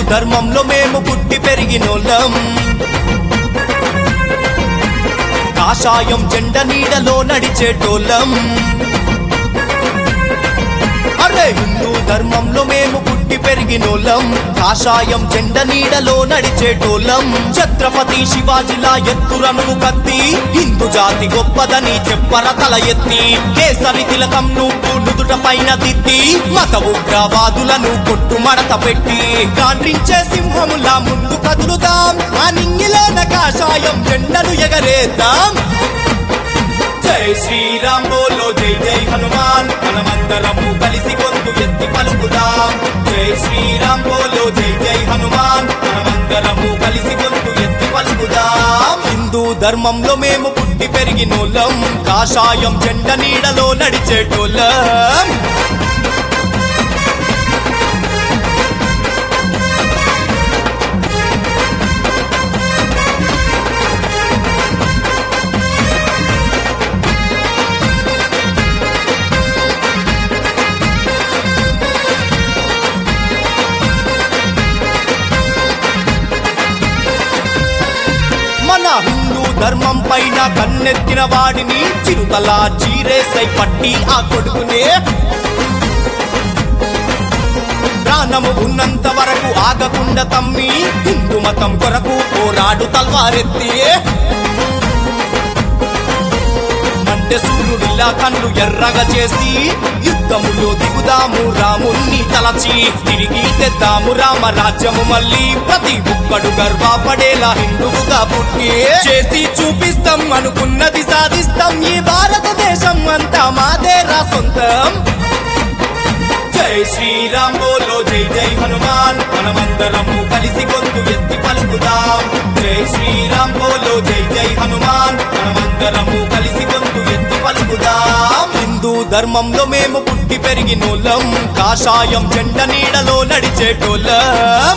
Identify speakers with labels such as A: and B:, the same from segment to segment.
A: ధర్మంలో మేము పుట్టి పెరిగినోళ్ళం కాషాయం జెండ నీడలో నడిచేటోళ్ళం అరే హిందూ ధర్మంలో మేము పుట్టి పెరిగినోళ్ళం కాషాయం జెండ నీడలో నడిచేటోళ్ళం ఛత్రపతి శివాజిలా ఎత్తురను కత్తి హిందూ జాతి గొప్పదని చెప్పర తల ఎత్తి కేసరి తిలకం నువ్వు నుదుట పైన దిద్ది మత ఉగ్రవాదులను కొట్టు మడత పెట్టి గాండ్రించే సింహములా ముందు కదులుతాం ఆ నింగిలోన కాషాయం జెండను ఎగరేద్దాం జై శ్రీరామ్ బోలో జై జై హనుమాన్ మనమందరము కలిసి గొంతు ఎత్తి పలుకుదాం జై శ్రీరామ్ బోలో జై జై హనుమాన్ మనమందరము కలిసి గొంతు ఎత్తి పలుకుదాం హిందూ ధర్మంలో మేము పుట్టి పెరిగినోళ్ళం కాషాయం జెండ నీడలో నడిచేటోళ్ళం మన హిందూ ధర్మం పైన కన్నెత్తిన వాడిని చిరుతలా చీరేసై పట్టి ఆ కొడుకునే ప్రాణము ఉన్నంత వరకు ఆగకుండా తమ్మి హిందూ మతం కొరకు పోరాడు తల్వారెత్తి అంటే సూర్యుడిలా కన్ను ఎర్రగా చేసి యుద్ధములో దిగుదాము రాముణ్ణి తలచి తిరిగి తెద్దాము రామ రాజ్యము మళ్ళీ ప్రతి ఒక్కడు గర్వపడేలా హిందువుగా పుట్టి చేసి చూపిస్తాం అనుకున్నది సాధిస్తాం ఈ భారతదేశం అంతా మాదేరా సొంతం జై శ్రీరామ్ బోలో జై జై హనుమాన్ మనమందరము కలిసి గొంతు ఎత్తి పలుకుదాం జై శ్రీరామ్ బోలో జై జై హనుమాన్ మనమందరము కలిసి గొంతు ఎత్తి పలుకుదాం హిందూ ధర్మంలో మేము పుట్టి పెరిగినోళ్ళం కాషాయం జెండ నీడలో నడిచేటోళ్ళం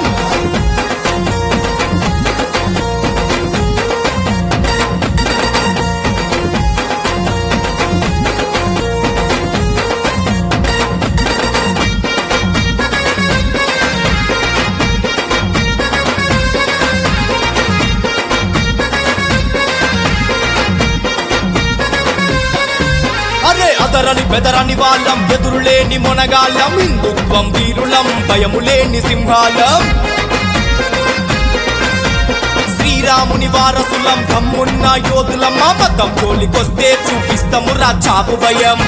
A: అరే అదరని బెదరని వాళ్ళం ఎదురులేని మొనగాళ్ళం హిందుత్వం వీరులం భయము లేని సింహాలం శ్రీరాముని వారసులం దమ్మున్న యోధులం మా మతం జోలికొస్తే చూపిస్తాము రా చాపు భయం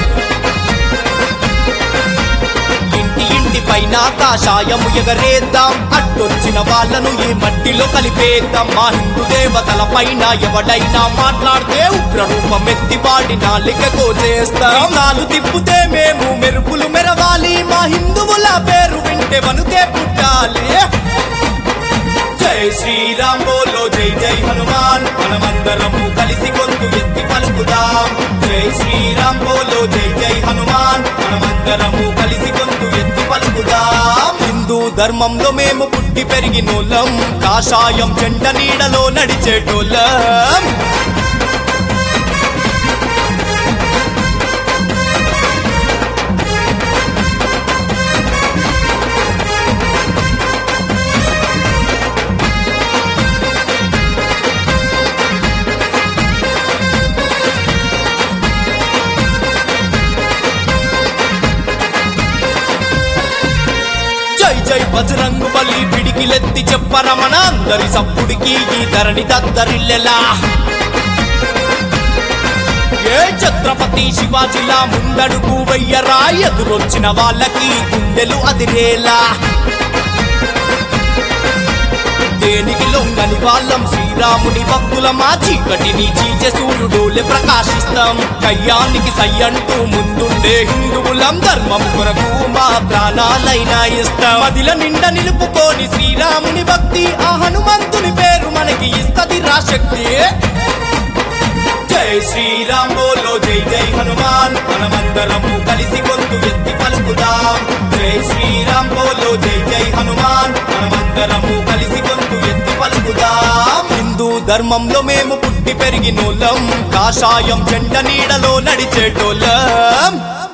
A: ఇంటి ఇంటి పైన కాషాయము ఎగరేద్దాం అట్టొచ్చిన వాళ్ళను ఈ మట్టిలో కలిపేద్దాం మా హిందూ దేవతల పైన ఎవడైనా మాట్లాడితే ఉగ్రరూపం ఎత్తి వాడి నాలిక కోసేస్తాం నాలు తిప్పుతే మేము మెరుపులు మెరవాలి మా హిందువుల పేరు వింటే వనుకే పుట్టాలి జై శ్రీరామ్ బోలో జై జై హనుమాన్ మనమందరము కలిసి గొంతు ఎత్తి పలుకుదాం జై శ్రీరామ్ బోలో జై జై హనుమాన్ మనమందరము కలిసి గొంతు ఎత్తి పలుకుదాం హిందూ ధర్మంలో మేము పుట్టి పెరిగినోళ్ళం కాషాయం జెండ నీడలో నడిచేటోళ్ళం జై జై బజరంగు బలి పిడికిలెత్తి చెప్పరమణ అందరి సప్పుడికి ఈ ధరణి దద్దరిల్లెలా ఏ ఛత్రపతి శివాజిలా ముందడుగు వెయ్యరా ఎదురొచ్చిన వాళ్ళకి గుండెలు అదిరేలా దేనికి లొంగని వాళ్ళం శ్రీరాముని భక్తుల మా చీకటిని చీచే సూర్యుడోలే ప్రకాశిస్తాం కయ్యానికి సయ్యంటూ ముందుండే హిందువులం ధర్మం కొరకు మా ప్రాణాలైనా ఇస్తాం మదిల నిండా నిలుపుకొని శ్రీరాముని భక్తి ఆ హనుమంతుని పేరు మనకి ఇస్తది రాశక్తి జై శ్రీరామ్ బోలో జై జై హనుమాన్ మనమందరము కలిసి గొంతు ఎత్తి పలుకుదాం జై శ్రీరామ్ బోలో జై జై హనుమాన్ మనమందరము కలిసి గొంతు ఎత్తి పలుకుదాం హిందూ ధర్మంలో మేము పుట్టి పెరిగినోళ్ళం కాషాయం జెండ నీడలో నడిచేటోళ్ళం